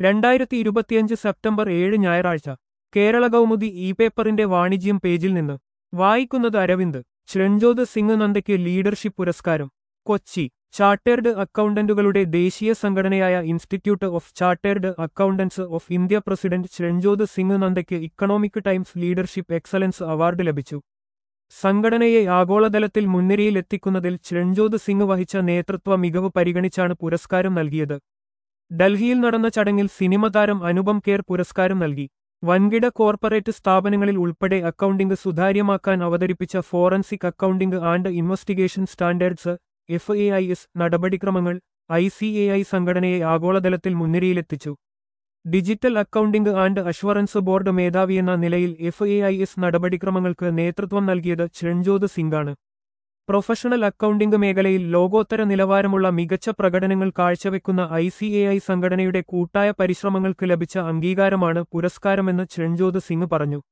രണ്ടായിരത്തി ഇരുപത്തിയഞ്ച് സെപ്റ്റംബർ ഏഴ് ഞായറാഴ്ച കേരള കൗമുദി ഇ പേപ്പറിന്റെ വാണിജ്യം പേജിൽ നിന്ന് വായിക്കുന്നത് അരവിന്ദ് ശ്രഞ്ജോത് സിംഗ് നന്ദയ്ക്ക് ലീഡർഷിപ്പ് പുരസ്കാരം കൊച്ചി ചാർട്ടേഡ് അക്കൗണ്ടന്റുകളുടെ ദേശീയ സംഘടനയായ Institute of chartered accountants of India president Charanjot Singh നന്ദയ്ക്ക് Economic Times leadership excellence award ലഭിച്ചു സംഘടനയെ ആഗോളതലത്തിൽ മുൻനിരയിലെത്തിക്കുന്നതിൽ ശ്രഞ്ജോത് സിംഗ് വഹിച്ച നേതൃത്വ മികവ് പരിഗണിച്ചാണ് പുരസ്കാരം നൽകിയത് ഡൽഹിയിൽ നടന്ന ചടങ്ങിൽ സിനിമ താരം അനുപം കെയർ പുരസ്കാരം നൽകി വൻകിട കോർപ്പറേറ്റ് സ്ഥാപനങ്ങളിൽ ഉൾപ്പെടെ അക്കൗണ്ടിംഗ് സുതാര്യമാക്കാൻ അവതരിപ്പിച്ച forensic accounting and investigation standards F A I S നടപടിക്രമങ്ങൾ ഐ സി എ ഐ സംഘടനയെ ആഗോളതലത്തിൽ മുൻനിരയിലെത്തിച്ചു digital accounting and assurance board മേധാവിയെന്ന നിലയിൽ എഫ് എ ഐ എസ് നടപടിക്രമങ്ങൾക്ക് നേതൃത്വം നൽകിയത് ചരൺജോത് സിംഗാണ് പ്രൊഫഷണൽ അക്കൗണ്ടിംഗ് മേഖലയിൽ ലോകോത്തര നിലവാരമുള്ള മികച്ച പ്രകടനങ്ങൾ കാഴ്ചവെക്കുന്ന ഐ സി എ ഐ സംഘടനയുടെ കൂട്ടായ പരിശ്രമങ്ങൾക്ക് ലഭിച്ച അംഗീകാരമാണ് പുരസ്കാരമെന്ന് ചരൺജോത് സിംഗ് പറഞ്ഞു